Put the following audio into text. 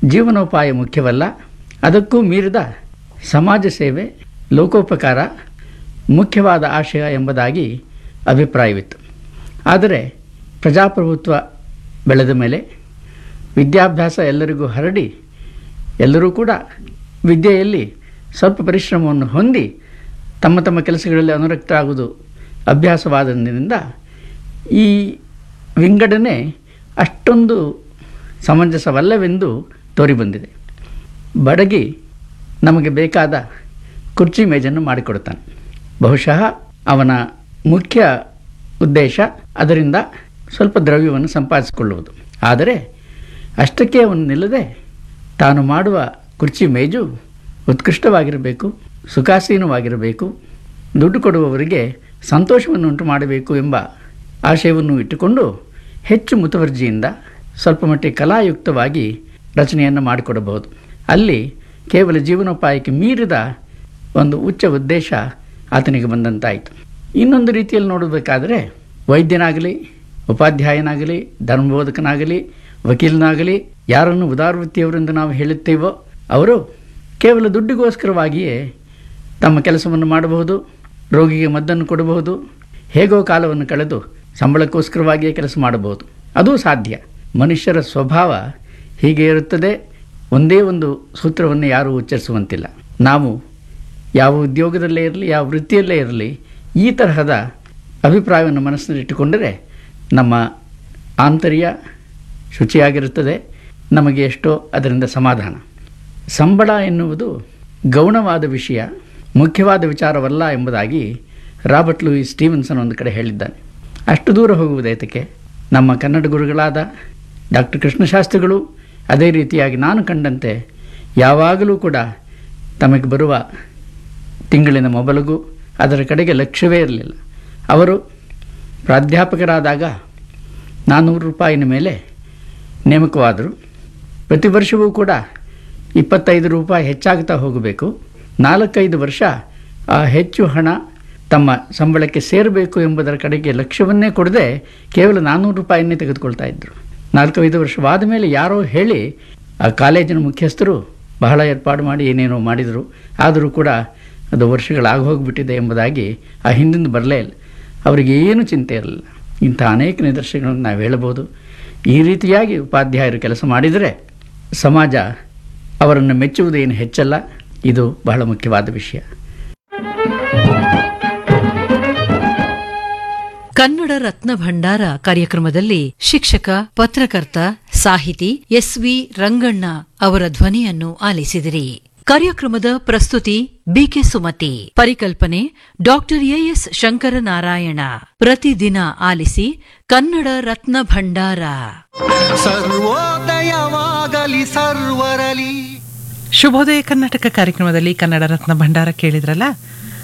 ಜೀವನೋಪಾಯ ಮುಖ್ಯವಲ್ಲ ಅದಕ್ಕೂ ಮೀರಿದ ಸಮಾಜ ಸೇವೆ ಲೋಕೋಪಕಾರ ಮುಖ್ಯವಾದ ಆಶಯ ಎಂಬುದಾಗಿ ಅಭಿಪ್ರಾಯವಿತ್ತು ಆದರೆ ಪ್ರಜಾಪ್ರಭುತ್ವ ಬೆಳೆದ ಮೇಲೆ ವಿದ್ಯಾಭ್ಯಾಸ ಎಲ್ಲರಿಗೂ ಹರಡಿ ಎಲ್ಲರೂ ಕೂಡ ವಿದ್ಯೆಯಲ್ಲಿ ಸ್ವಲ್ಪ ಪರಿಶ್ರಮವನ್ನು ಹೊಂದಿ ತಮ್ಮ ತಮ್ಮ ಕೆಲಸಗಳಲ್ಲಿ ಅನುರಕ್ತರಾಗುವುದು ಅಭ್ಯಾಸವಾದದಿಂದ ಈ ವಿಂಗಡಣೆ ಅಷ್ಟೊಂದು ಸಮಂಜಸವಲ್ಲವೆಂದು ತೋರಿಬಂದಿದೆ ಬಡಗಿ ನಮಗೆ ಬೇಕಾದ ಕುರ್ಚಿ ಮೇಜನ್ನು ಮಾಡಿಕೊಡುತ್ತಾನೆ ಬಹುಶಃ ಅವನ ಮುಖ್ಯ ಉದ್ದೇಶ ಅದರಿಂದ ಸ್ವಲ್ಪ ದ್ರವ್ಯವನ್ನು ಸಂಪಾದಿಸಿಕೊಳ್ಳುವುದು ಆದರೆ ಅಷ್ಟಕ್ಕೆ ಅವನು ನಿಲ್ಲದೆ ತಾನು ಮಾಡುವ ಕುರ್ಚಿ ಮೇಜು ಉತ್ಕೃಷ್ಟವಾಗಿರಬೇಕು ಸುಖಾಸೀನವಾಗಿರಬೇಕು ದುಡ್ಡು ಕೊಡುವವರಿಗೆ ಸಂತೋಷವನ್ನು ಉಂಟು ಮಾಡಬೇಕು ಎಂಬ ಆಶಯವನ್ನು ಇಟ್ಟುಕೊಂಡು ಹೆಚ್ಚು ಮುತುವರ್ಜಿಯಿಂದ ಸ್ವಲ್ಪ ಮಟ್ಟಿಗೆ ಕಲಾಯುಕ್ತವಾಗಿ ರಚನೆಯನ್ನು ಮಾಡಿಕೊಡಬಹುದು ಅಲ್ಲಿ ಕೇವಲ ಜೀವನೋಪಾಯಕ್ಕೆ ಮೀರಿದ ಒಂದು ಉಚ್ಚ ಉದ್ದೇಶ ಆತನಿಗೆ ಬಂದಂತಾಯಿತು ಇನ್ನೊಂದು ರೀತಿಯಲ್ಲಿ ನೋಡಬೇಕಾದರೆ ವೈದ್ಯನಾಗಲಿ ಉಪಾಧ್ಯಾಯನಾಗಲಿ ಧರ್ಮಬೋಧಕನಾಗಲಿ ವಕೀಲನಾಗಲಿ ಯಾರನ್ನು ಉದಾರವೃತ್ತಿಯವರೆಂದು ನಾವು ಹೇಳುತ್ತೇವೋ ಅವರು ಕೇವಲ ದುಡ್ಡಿಗೋಸ್ಕರವಾಗಿಯೇ ತಮ್ಮ ಕೆಲಸವನ್ನು ಮಾಡಬಹುದು ರೋಗಿಗೆ ಮದ್ದನ್ನು ಕೊಡಬಹುದು ಹೇಗೋ ಕಾಲವನ್ನು ಕಳೆದು ಸಂಬಳಕ್ಕೋಸ್ಕರವಾಗಿಯೇ ಕೆಲಸ ಮಾಡಬಹುದು ಅದೂ ಸಾಧ್ಯ ಮನುಷ್ಯರ ಸ್ವಭಾವ ಹೀಗೆ ಇರುತ್ತದೆ ಒಂದೇ ಒಂದು ಸೂತ್ರವನ್ನು ಯಾರೂ ಉಚ್ಚರಿಸುವಂತಿಲ್ಲ ನಾವು ಯಾವ ಉದ್ಯೋಗದಲ್ಲೇ ಇರಲಿ ಯಾವ ವೃತ್ತಿಯಲ್ಲೇ ಇರಲಿ ಈ ತರಹದ ಅಭಿಪ್ರಾಯವನ್ನು ಮನಸ್ಸಿನಲ್ಲಿಟ್ಟುಕೊಂಡರೆ ನಮ್ಮ ಆಂತರ್ಯ ಶುಚಿಯಾಗಿರುತ್ತದೆ ನಮಗೆ ಎಷ್ಟೋ ಅದರಿಂದ ಸಮಾಧಾನ ಸಂಬಳ ಎನ್ನುವುದು ಗೌಣವಾದ ವಿಷಯ ಮುಖ್ಯವಾದ ವಿಚಾರವಲ್ಲ ಎಂಬುದಾಗಿ ರಾಬರ್ಟ್ ಲೂಯಿ ಸ್ಟೀವನ್ಸನ್ ಒಂದು ಕಡೆ ಹೇಳಿದ್ದಾನೆ ಅಷ್ಟು ದೂರ ಹೋಗುವುದೇತಕ್ಕೆ ನಮ್ಮ ಕನ್ನಡ ಗುರುಗಳಾದ ಡಾಕ್ಟರ್ ಕೃಷ್ಣಶಾಸ್ತ್ರಿಗಳು ಅದೇ ರೀತಿಯಾಗಿ ನಾನು ಕಂಡಂತೆ ಯಾವಾಗಲೂ ಕೂಡ ತಮಗೆ ಬರುವ ತಿಂಗಳಿನ ಮೊಬಲಗು ಅದರ ಕಡೆಗೆ ಲಕ್ಷ್ಯವೇ ಇರಲಿಲ್ಲ ಅವರು ಪ್ರಾಧ್ಯಾಪಕರಾದಾಗ ನಾನ್ನೂರು ರೂಪಾಯಿನ ಮೇಲೆ ನೇಮಕವಾದರು ಪ್ರತಿ ವರ್ಷವೂ ಕೂಡ ಇಪ್ಪತ್ತೈದು ರೂಪಾಯಿ ಹೆಚ್ಚಾಗ್ತಾ ಹೋಗಬೇಕು ನಾಲ್ಕೈದು ವರ್ಷ ಆ ಹೆಚ್ಚು ಹಣ ತಮ್ಮ ಸಂಬಳಕ್ಕೆ ಸೇರಬೇಕು ಎಂಬುದರ ಕಡೆಗೆ ಲಕ್ಷ್ಯವನ್ನೇ ಕೊಡದೆ ಕೇವಲ ನಾನ್ನೂರು ರೂಪಾಯಿಯನ್ನೇ ತೆಗೆದುಕೊಳ್ತಾ ಇದ್ದರು ನಾಲ್ಕೈದು ವರ್ಷವಾದ ಮೇಲೆ ಯಾರೋ ಹೇಳಿ ಆ ಕಾಲೇಜಿನ ಮುಖ್ಯಸ್ಥರು ಬಹಳ ಏರ್ಪಾಡು ಮಾಡಿ ಏನೇನೋ ಮಾಡಿದರು ಆದರೂ ಕೂಡ ಅದು ವರ್ಷಗಳಾಗಿ ಹೋಗಿಬಿಟ್ಟಿದೆ ಎಂಬುದಾಗಿ ಆ ಹಿಂದಿಂದ ಬರಲೇ ಇಲ್ಲ ಅವರಿಗೆ ಏನು ಚಿಂತೆ ಇರಲಿಲ್ಲ ಇಂಥ ಅನೇಕ ನಿದರ್ಶನಗಳನ್ನು ನಾವು ಹೇಳಬಹುದು ಈ ರೀತಿಯಾಗಿ ಉಪಾಧ್ಯಾಯರು ಕೆಲಸ ಮಾಡಿದರೆ ಸಮಾಜ ಅವರನ್ನು ಮೆಚ್ಚುವುದೇನು ಹೆಚ್ಚಲ್ಲ ಇದು ಬಹಳ ಮುಖ್ಯವಾದ ವಿಷಯ ಕನ್ನಡ ರತ್ನ ಭಂಡಾರ ಕಾರ್ಯಕ್ರಮದಲ್ಲಿ ಶಿಕ್ಷಕ ಪತ್ರಕರ್ತ ಸಾಹಿತಿ ಎಸ್ವಿ ರಂಗಣ್ಣ ಅವರ ಧ್ವನಿಯನ್ನು ಆಲಿಸಿದಿರಿ ಕಾರ್ಯಕ್ರಮದ ಪ್ರಸ್ತುತಿ ಬಿಕೆ ಸುಮತಿ ಪರಿಕಲ್ಪನೆ ಡಾಕ್ಟರ್ ಎಎಸ್ ಶಂಕರನಾರಾಯಣ ಪ್ರತಿದಿನ ಆಲಿಸಿ ಕನ್ನಡ ರತ್ನ ಭಂಡಾರ ಸರ್ವೋದಯವಾಗಲಿ ಸರ್ವರಲಿ ಶುಭೋದಯ ಕರ್ನಾಟಕ ಕಾರ್ಯಕ್ರಮದಲ್ಲಿ ಕನ್ನಡ ರತ್ನ ಭಂಡಾರ ಕೇಳಿದ್ರಲ್ಲ